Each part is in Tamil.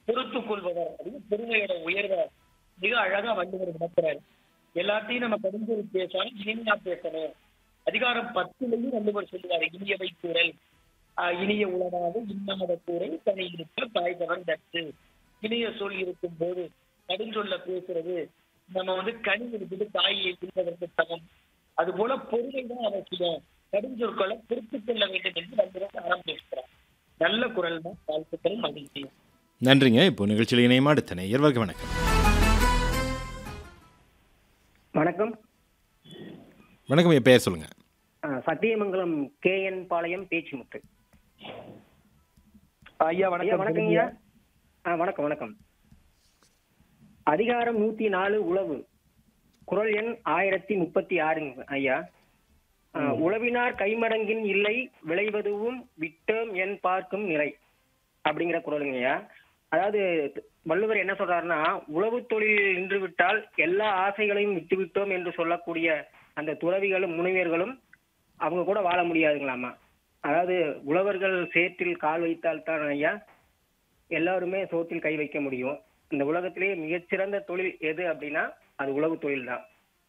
பொறுத்துக் கொள்பவர் அப்படின்னு பொறுமையோட உயர்வை மிக அழகா வள்ளுவர் விளக்குறாரு எல்லாத்தையும் நம்ம கடிஞ்சொல் பேசாலும் இனிமையா பேசணும் அதிகாரம் பத்துலையும் வள்ளுவர் சொல்லுவாரு இனியவை கூறல் ஆஹ் இனிய உலகாக இன்னாத கூரை தனி இருக்க தாய்பவன் தட்டு இனிய சொல் இருக்கும் போது கடுஞ்சொல்ல பேசுறது நம்ம வந்து கனி இருக்குது தாயை இருப்பதற்கு சமம் அது போல பொறுமை தான் அவசியம் கடுஞ்சொற்களை பொறுத்துக் கொள்ள வேண்டும் என்று வள்ளுவர் அறம் பேசுகிறார் நல்ல குரல் தான் வாழ்த்துக்கள் மகிழ்ச்சி நன்றிங்க இப்போ நிகழ்ச்சியில் இணையமா அடுத்த நேயர் வர்க்க வணக்கம் வணக்கம் வணக்கம் என் பெயர் சொல்லுங்க ஆ, சத்தியமங்கலம் கே என் பாளையம் பேச்சுமுத்து ஐயா ஐயா வணக்கம் ஐயா ஆ வணக்கம் வணக்கம் அதிகாரம் நூத்தி நாலு உளவு குரல் எண் ஆயிரத்தி முப்பத்தி ஆறுங்க ஐயா ஆ, உளவினார் கைமடங்கின் இல்லை விளைவதுவும் விட்டோம் என் பார்க்கும் நிலை அப்படிங்கிற குரலுங்க ஐயா அதாவது வள்ளுவர் என்ன சொல்றாருன்னா உழவு தொழில் நின்று விட்டால் எல்லா ஆசைகளையும் விட்டு விட்டோம் என்று சொல்லக்கூடிய அந்த துறவிகளும் முனைவர்களும் அவங்க கூட வாழ முடியாதுங்களாமா அதாவது உழவர்கள் சேற்றில் கால் வைத்தால் தான் ஐயா எல்லாருமே சோற்றில் கை வைக்க முடியும் இந்த உலகத்திலேயே மிகச்சிறந்த தொழில் எது அப்படின்னா அது உழவு தொழில் தான்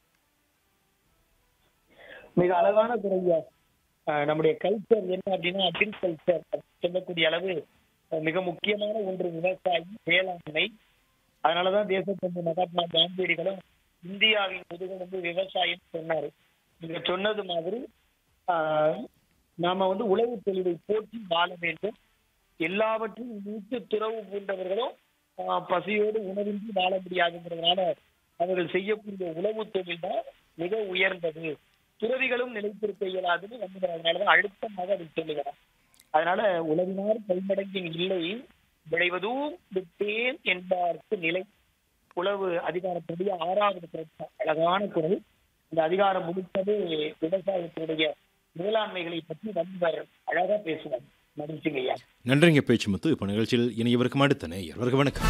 மிக அழகான குரல்யா ஆஹ் நம்முடைய கல்ச்சர் என்ன அப்படின்னா அக்ரிகல்ச்சர் சொல்லக்கூடிய அளவு அஹ் மிக முக்கியமான ஒன்று விவசாயி வேளாண்மை அதனாலதான் தேசத்தந்தை மகாத்மா காந்தியடிகளும் இந்தியாவின் முதுகெலும்பு விவசாயம் சொன்னாரு நீங்க சொன்னது மாதிரி ஆஹ் நாம வந்து உழவு தொழிலை போற்றி வாழ வேண்டும் எல்லாவற்றையும் மீட்டு துறவு பூண்டவர்களும் ஆஹ் பசியோடு உணவின்றி வாழ முடியாதுங்கிறதுனால அவர்கள் செய்யக்கூடிய உழவு தொழில் தான் மிக உயர்ந்தது துறவிகளும் நிலைத்திருக்க இயலாதுன்னு வந்து அதனாலதான் அழுத்தமாக அதை சொல்லுகிறார் அதனால உலகினார் கைமடங்கின் இல்லை விளைவதும் விட்டேன் என்பார்க்கு நிலை உழவு அதிகாரத்துடைய ஆறாவது குரல் அழகான குரல் இந்த அதிகாரம் முடித்தது விவசாயத்தினுடைய மேலாண்மைகளை பற்றி வந்தவர் அழகா பேசுவார் மகிழ்ச்சிங்க ஐயா நன்றிங்க பேச்சுமுத்து இப்போ நிகழ்ச்சியில் இணையவருக்கும் அடுத்த நேயர் வர்க்க வணக்கம்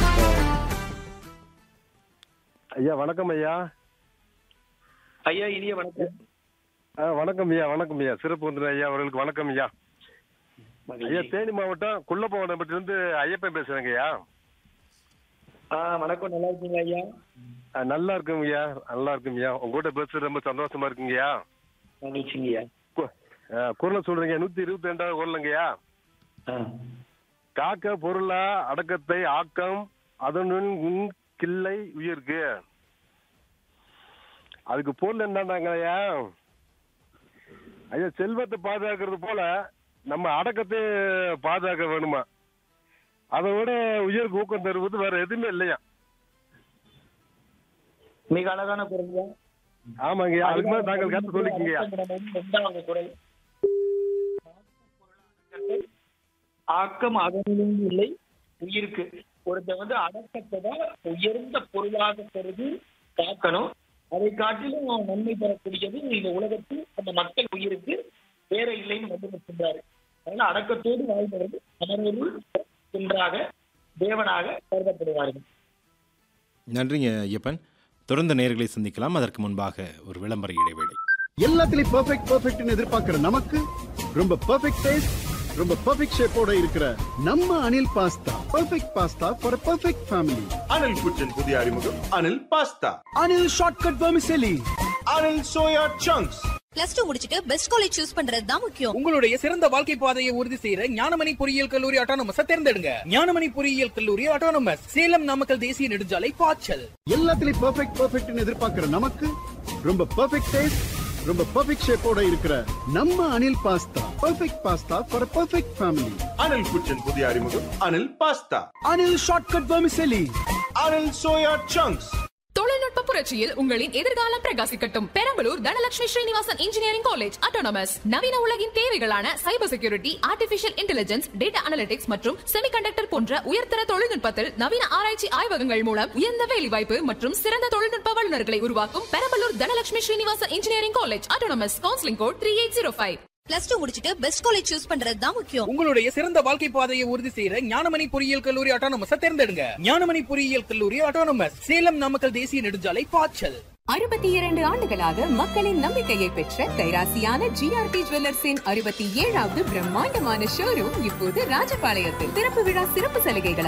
ஐயா வணக்கம் ஐயா ஐயா இனிய வணக்கம் ஆ, வணக்கம் ஐயா வணக்கம் ஐயா சிறப்பு வந்து ஐயா அவர்களுக்கு வணக்கம் ஐயா ஐயா தேனி மாவட்டம் குள்ளப்பவனப்பட்டிலிருந்து ஐயப்பன் பேசுறேங்க ஐயா ஆஹ் வணக்கம் நல்லா இருக்கீங்க ஐயா ஆ, நல்லா இருக்குங்க ஐயா நல்லா இருக்குங்க ஐயா உங்க கூட பேசுறது ரொம்ப சந்தோஷமா இருக்குங்க ஐயா மகிழ்ச்சிங்க ஐயா கு- ஆ, குரலை சொல்றீங்க நூத்தி இருபத்தி ரெண்டாவது குரலுங்க ஐயா காக்க பொருளா அடக்கத்தை ஆக்கம் அதனுள் உன் கிள்ளை உயிர்க்கு அதுக்கு பொருள் என்னன்னாங்க ஐயா ஐயா செல்வத்தை பாதுகாக்கிறது போல நம்ம அடக்கத்தை பாதுகாக்க வேணுமா அதை விட உயிருக்கு ஊக்கம் தருவது வேற எதுவுமே இல்லையா மிக அழகான குரல் ஐயா ஆமாங்க ஐயா அதுக்கு மேல நாங்கள் கருத்து சொல்லிக்கீங்க ஐயா இரண்டாவது குரல் ஆக்கம் அதனிலும் இல்லை உயிருக்கு ஒருத்தர் வந்து அடக்கத்தை தான் உயர்ந்த பொருளாக கருதி காக்கணும் அதை காட்டிலும் நன்மை பெறக்கூடியது இந்த உலகத்தில் அந்த மக்கள் உயிருக்கு வேற இல்லைன்னு வந்து சொல்றாரு அதனால அடக்கத்தோடு வாழ்ந்தவர்கள் அமர்வுள் ஒன்றாக தேவனாக கருதப்படுவார்கள் நன்றிங்க ஐயப்பன் தொடர்ந்து நேயர்களை சந்திக்கலாம் அதற்கு முன்பாக ஒரு விளம்பர இடைவேளை எல்லாத்துலயும் பெர்ஃபெக்ட் பெர்ஃபெக்ட்னு எதிர்பார்க்கிற நமக்கு ரொம்ப பெர்ஃபெக்ட் டேஸ்ட் ரொம்ப பெர்ஃபெக்ட் ஷேப்போட இருக்கிற நம்ம Anil pasta perfect pasta for perfect family Anil குச்சின் புதிய அறிமுகம் Anil pasta Anil shortcut vermicelli Anil soya chunks plus two முடிச்சிட்டு பெஸ்ட் காலேஜ் சூஸ் பண்றது தான் முக்கியம் உங்களுடைய சிறந்த வாழ்க்கை பாதையை உறுதி செய்யற ஞானமணி பொறியியல் கல்லூரி ஆட்டோனமஸ் தேர்ந்தெடுங்க ஞானமணி பொறியியல் கல்லூரி ஆட்டோனமஸ் சேலம் நாமக்கல் தேசிய நெடுஞ்சாலை பாய்ச்சல் எல்லாத்துலயும் பெர்ஃபெக்ட் பெர்ஃபெக்ட்னு எதிர்பார்க்கிற நமக்கு ரொம்ப பெர்ஃபெக்ட் டேஸ்ட் ரொம்ப பெர்ஃபெக்ட் ஷேப்போட இருக்கிற நம்ம Anil pasta perfect pasta for perfect family Anil குச்சின் புதிய அறிமுகம் Anil pasta Anil shortcut vermicelli Anil soya chunks தொழில்நுட்ப புரட்சியில் உங்களின் எதிர்காலம் பிரகாசிக்கட்டும் Perambalur Dhanalakshmi Srinivasan engineering college autonomous நவீன உலகின் தேவைகளான cyber security artificial intelligence data analytics மற்றும் செமிகண்டக்டர் போன்ற உயர்தர தொழில்நுட்பத்தில் நவீன ஆராய்ச்சி ஆய்வகங்கள் மூலம் உயர்ந்த வேலைவாய்ப்பு மற்றும் சிறந்த தொழில்நுட்ப வல்லுநர்களை உருவாக்கும் Perambalur Dhanalakshmi Srinivasan engineering college autonomous counselling code three eight zero five plus two முடிச்சிட்டு பெஸ்ட் காலேஜ் சூஸ் பண்றது தான் முக்கியம் உங்களுடைய சிறந்த வாழ்க்கை பாதையை உறுதி செய்யற ஞானமணி பொறியியல் கல்லூரி ஆட்டோனமஸ் தேர்ந்தெடுங்க ஞானமணி பொறியியல் கல்லூரி ஆட்டோனமஸ் சேலம் நாமக்கல் தேசிய நெடுஞ்சாலை பாய்ச்சல் அறுபத்தி இரண்டு ஆண்டுகளாக மக்களின் நம்பிக்கையை பெற்ற கைராசியான ஜிஆர்டி ஜுவல்லர்ஸின் அறுபத்தி ஏழாவது பிரம்மாண்டமான ஷோரூம் இப்போது ராஜபாளையத்தில் திறப்பு விழா சிறப்பு சலுகைகளாக